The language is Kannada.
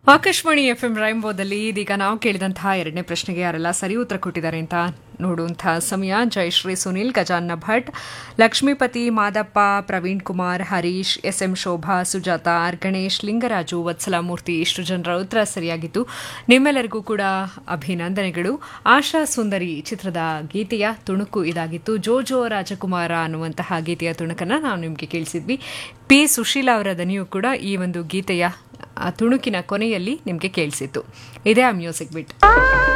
ಆಕಾಶವಾಣಿ ಎಫ್ ಎಂ ರೈಂಬೋದಲ್ಲಿ ಇದೀಗ ನಾವು ಕೇಳಿದಂತಹ ಎರಡನೇ ಪ್ರಶ್ನೆಗೆ ಯಾರೆಲ್ಲ ಸರಿ ಉತ್ತರ ಕೊಟ್ಟಿದ್ದಾರೆ ಅಂತ ನೋಡುವಂತಹ ಸಮಯ Jayashree Sunil Gajanana Bhat Lakshmipati Madappa Praveen Kumar Harish S M Shobha Sujatha R Ganesh Lingaraju Vatsalamurthy ಇಷ್ಟು ಜನರ ಉತ್ತರ ಸರಿಯಾಗಿತ್ತು ನಿಮ್ಮೆಲ್ಲರಿಗೂ ಕೂಡ ಅಭಿನಂದನೆಗಳು ಆಶಾ ಸುಂದರಿ ಚಿತ್ರದ ಗೀತೆಯ ತುಣುಕು ಇದಾಗಿತ್ತು ಜೋಜೋ ರಾಜಕುಮಾರ ಅನ್ನುವಂತಹ ಗೀತೆಯ ತುಣುಕನ್ನು ನಾವು ನಿಮಗೆ ಕೇಳಿಸಿದ್ವಿ ಪಿ ಸುಶೀಲಾ ಅವರ ದನಿಯು ಕೂಡ ಈ ಒಂದು ಗೀತೆಯ ಆ ತುಣುಕಿನ ಕೊನೆಯಲ್ಲಿ ನಿಮಗೆ ಕೇಳಿಸಿತ್ತು ಇದೇ ಆ ಮ್ಯೂಸಿಕ್ ಬಿಟ್